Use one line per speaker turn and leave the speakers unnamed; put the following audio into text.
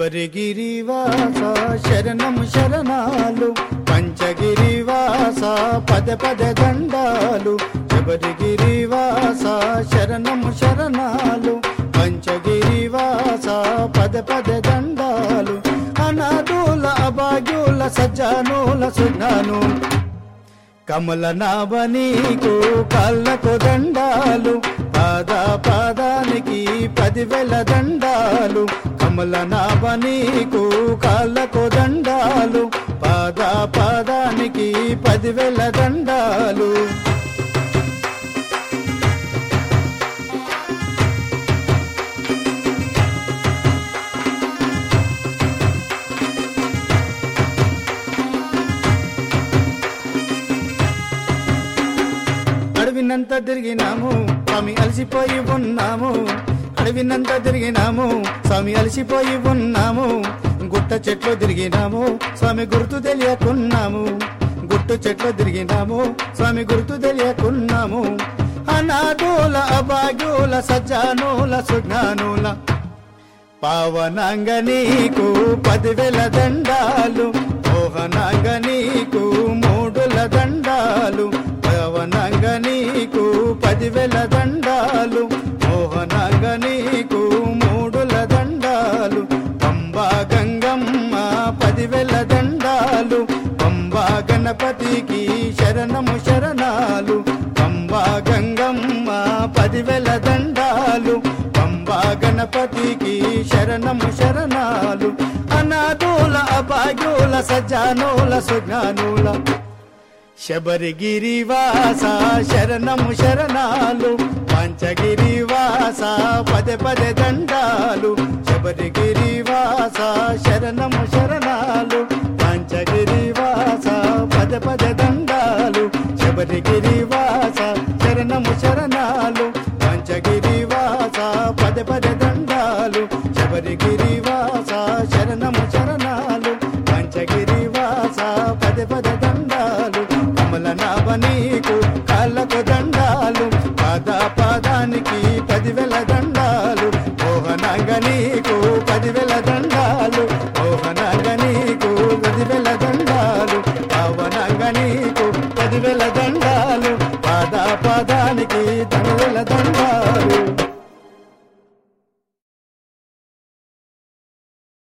శబరిగిరివాస శరణము శరణాలు పంచగిరివాస పద పద దండాలు శబరిగిరివాస శరణము శరణాలు పంచగిరివాస పద పద దండాలు అనాథుల అభాగ్యుల సజ్జనుల సుజ్ఞాను కమల నాభనీకు కళ్ళకు దండాలు పాద పాదానికి పదివేల దండాలు కమల నాభనీకు కాళ్ళకు దండాలు పాద పాదానికి పదివేల దండాలు అడవినంత తిరిగినాము స్వామి అలసిపోయి ఉన్నాము అడవినంత తిరిగినాము స్వామి అలసిపోయి ఉన్నాము గుట్ట చెట్లు తిరిగినాము స్వామి గుర్తు తెలియకున్నాము గుట్టు చెట్లు తిరిగినాము స్వామి గుర్తు తెలియకున్నాము అనాథుల అభాగ్యుల సజ్జానుల సుజ్ఞానుల పావనాంగ నీకు పదివేల దండాలు మోహనాంగ నీకు మూడుల దండాలు పవనంగ నీకు పదివేల దండాలు మోహనాంగ నీకు మూడుల దండాలు పంబా గంగమ్మ పదివేల దండాలు పంబా గణపతికి శరణము శరణాలు పంబా గంగమ్మ పదివేల దండాలు పంబా గణపతికి శరణము శరణాలు అనాథుల అభాగ్యుల సజ్జానుల సుజ్ఞానుల శబరిగిరివాస శరణము శరణాలు పంచగిరివాస పదే పదే దండాలు శబరిగిరివాస శరణము శరణాలు పంచగిరివాస పదే పదే దండాలు శబరిగిరివాస శరణము శరణాలు పంచగిరివాస పదే పదే దండాలు శబరిగిరివాస